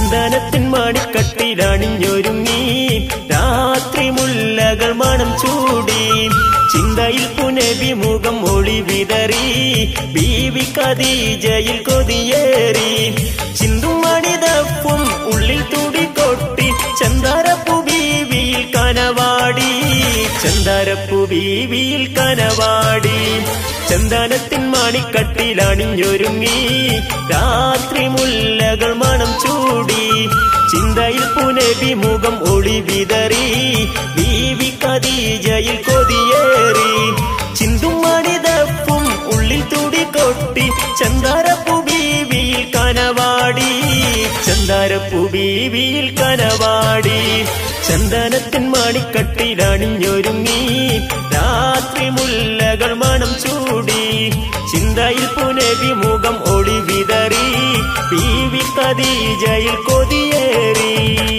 ചന്ദനത്തിൻ മണിക്കട്ടിലണിഞ്ഞൊരുങ്ങി രാത്രി മുല്ലകൾ മണം ചൂടി ചിന്തയിൽ പുനബി മുഖം ഒളി വിതറി ബീവി കദീജയിൽ കൊതിയേറി ചിന്തും മണിതപ്പും ഉള്ളിൽ തുടികൊട്ടി ചന്ദരപ്പു ബീവിയിൽ കനവാടി ചന്ദരപ്പു ബീവിയിൽ കനവാടി ചന്ദനത്തിൻ മണിക്കട്ടിലണിഞ്ഞൊരുങ്ങി രാത്രി മുല്ലകൾ മണം ചൂടി ചിന്തയിൽ പുനബി മുഖം ഒളി വിതറി ബീവി കദീജയിൽ കൊതിയേറി ചിന്തും മണിതപ്പും ഉള്ളിൽ തുടികൊട്ടി ചന്ദരപ്പു ബീവിയിൽ കനവാടി ചന്ദരപ്പു ബീവിയിൽ കനവാടി ചന്ദനത്തിൻ മണിക്കട്ടിലണിഞ്ഞൊരുങ്ങി രാത്രി മുല്ലകൾ മണം ചൂടി ചിന്തയിൽ പുനബി മുഖം ഒളി വിതറി ബീവി കദീജയിൽ കൊതിയേറി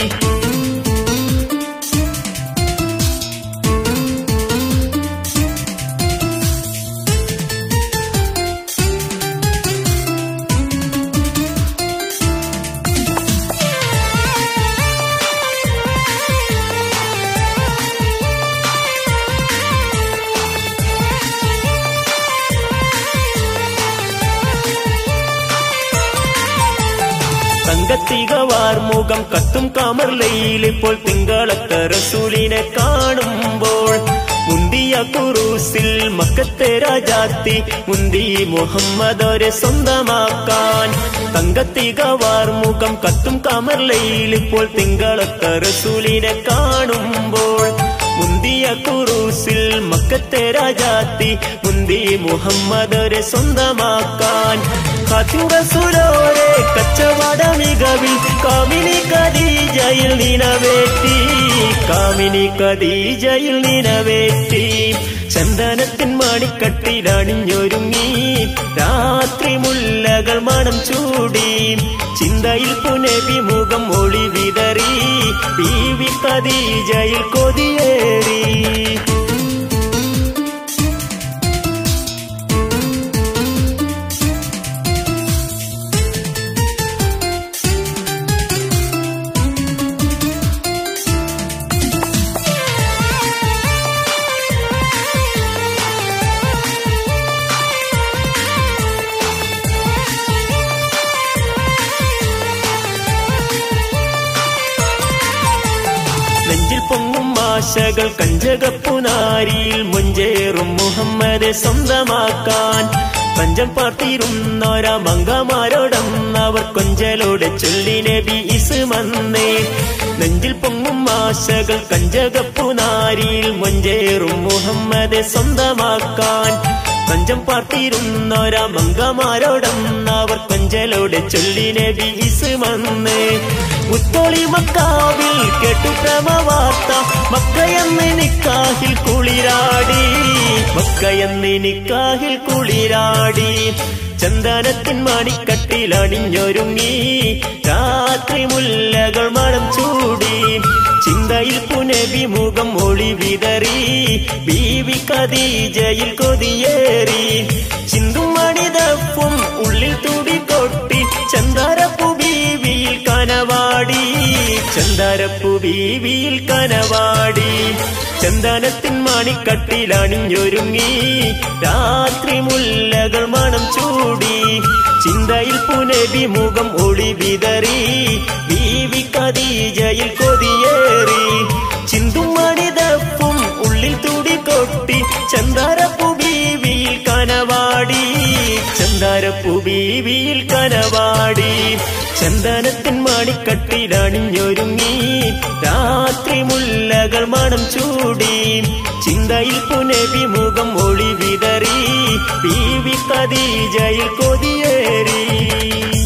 തങ്കത്തികവാർ മുഖം കത്തും കമർലയിൽ ഇപ്പോൾ തിങ്കളത്ത റസൂലിനെ കാണുമ്പോൾ മുന്തിയ കുറൂസിൽ മക്കത്തെ രാജാത്തി മുന്തി മുഹമ്മദോരെ സ്വന്തമാക്കാൻ തങ്കത്തികവാർ മുഖം കത്തും കമർലയിൽ ഇപ്പോൾ തിങ്കളത്ത റസൂലിനെ കാണുമ്പോൾ മുന്തിയ കുറൂസിൽ മക്കത്തെ രാജാത്തി മുന്തി മുഹമ്മദോരെ സ്വന്തമാക്കാൻ റസൂലോരെ കച്ചവട മികവിൽ കാമിനി കദീജയിൽ നിലവേറ്റി കാമിനി കദീജയിൽ നിലവേറ്റി ചന്ദനത്തിൻ മണിക്കട്ടിലണിഞ്ഞൊരുങ്ങി രാത്രി മുല്ലകൾ മണം ചൂടി ചിന്തയിൽ പുനബി മുഖം ഒളി വിതറി ബീവി കദീജയിൽ കൊതിയേറി നെഞ്ചിൽ പൊങ്ങും ആശകൾ കഞ്ചകപ്പുനാരിയിൽ മുഞ്ചേറും മുഹമ്മദെ സ്വന്തമാക്കാൻ പഞ്ചം പാർത്തിരുന്നോരാ മങ്കമാരോടന്നവർ കൊഞ്ചലോടെ ചൊല്ലി നബി ഇസുമന്നേ നെഞ്ചിൽ പൊങ്ങും ആശകൾ കഞ്ചകപ്പുനാരിയിൽ മുഞ്ചേറും മുഹമ്മദെ സ്വന്തമാക്കാൻ പഞ്ചം പാർത്തിരുന്നോരാ മങ്കമാരോടന്നവർ കൊഞ്ചലോടെ ചൊല്ലി നബി ഇസുമന്നേ ഉത്തോളി മക്കാവിൽ കേട്ടു പ്രമവാർത്ത മക്കയെന്ന് നിക്കാഹിൽ കുളിരാടി മക്കയെന്ന് നിക്കാഹിൽ കുളിരാടി ചന്ദനത്തിൻ മണിക്കട്ടിലണിഞ്ഞൊരുങ്ങി രാത്രി മുല്ലകൾ മണം ചൂടി ചിന്തയിൽ പുനബി മുഖം ഒളി വിതറി ബീവി കദീജയിൽ കൊതിയേറി ചിന്തും മണിതപ്പും ഉള്ളിൽ തുടികൊട്ടി ചന്ദരപ്പു ബീവിയിൽ കനവാടി ചന്ദരപ്പു ബീവിയിൽ കനവാടി ചന്ദനത്തിൻ മണിക്കട്ടിലണിഞ്ഞൊരുങ്ങി രാത്രി മുല്ലകൾ മണം ചൂടി ചിന്തയിൽ പുനബി മുഖം ഒളി വിതറി ബീവി കദീജയിൽ കൊതിയേറി ചിന്തും മണിതപ്പും ഉള്ളിൽ തുടികൊട്ടി ചന്ദരപ്പു ബീവിയിൽ കനവാടി ചന്ദരപ്പു ബീവിയിൽ കനവാടി ചന്ദനത്തിൻ മണിക്കട്ടിലണിഞ്ഞൊരുങ്ങി രാത്രി മുല്ലകൾ മണം ചൂടി ചിന്തയിൽ പുനബി മുഖം ഒളി വിതറി ബീവി കദീജയിൽ കൊതിയേറി